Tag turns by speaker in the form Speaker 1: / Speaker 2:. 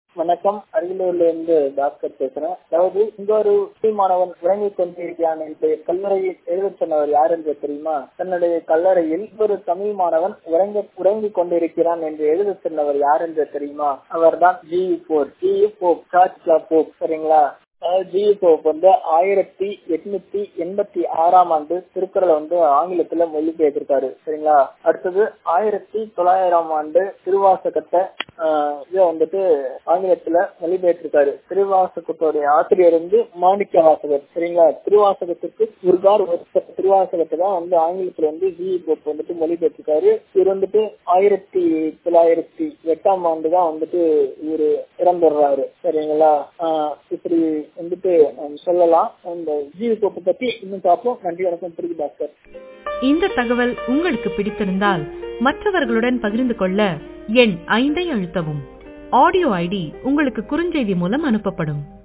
Speaker 1: வணக்கம் அரியலூர்ல இருந்து பாஸ்கர் பேசுறேன் அதாவது இங்க ஒரு மாணவன் உறங்கிக் கொண்டிருக்கிறான் என்று கல்லறையில் எழுத சொன்னவர் யார் என்று தெரியுமா தன்னுடைய கல்லறையில் ஒரு தமிழ் மாணவன் உறங்க உறங்கிக் கொண்டிருக்கிறான் என்று எழுத சொன்னவர் யார் என்று தெரியுமா அவர்தான் G Pope G Pope George Pope சரிங்களா ஜி போப் வந்து ஆயிரத்தி எட்நூத்தி எண்பத்தி ஆறாம் ஆண்டு திருக்குறளை வந்து ஆங்கிலத்துல மொழிபெயர்த்திருக்காரு சரிங்களா அடுத்தது ஆயிரத்தி தொள்ளாயிரம் ஆண்டு திருவாசகத்தை இதை வந்துட்டு ஆங்கிலத்துல மொழிபெயர்த்திருக்காரு திருவாசகத்தோடைய ஆசிரியர் வந்து மாணிக்க வாசகர் சரிங்களா திருவாசகத்துக்கு உருகார் திருவாசகத்தை தான் வந்து ஆங்கிலத்துல வந்து ஜி போப் வந்துட்டு மொழிபெயர்த்திருக்காரு இவர் வந்துட்டு ஆயிரத்தி தொள்ளாயிரத்தி எட்டாம் ஆண்டு தான் வந்துட்டு இவரு இறந்துடுறாரு சரிங்களா இப்படி வந்துட்டு சொல்லலாம் அந்த ஜீவி கோப்பை பத்தி இன்னும் பார்ப்போம் நன்றி வணக்கம் பிரிவு டாக்டர்
Speaker 2: இந்த தகவல் உங்களுக்கு பிடித்திருந்தால் மற்றவர்களுடன் பகிர்ந்து கொள்ள எண் ஐந்தை அழுத்தவும் ஆடியோ ஐடி உங்களுக்கு குறுஞ்செய்தி மூலம் அனுப்பப்படும்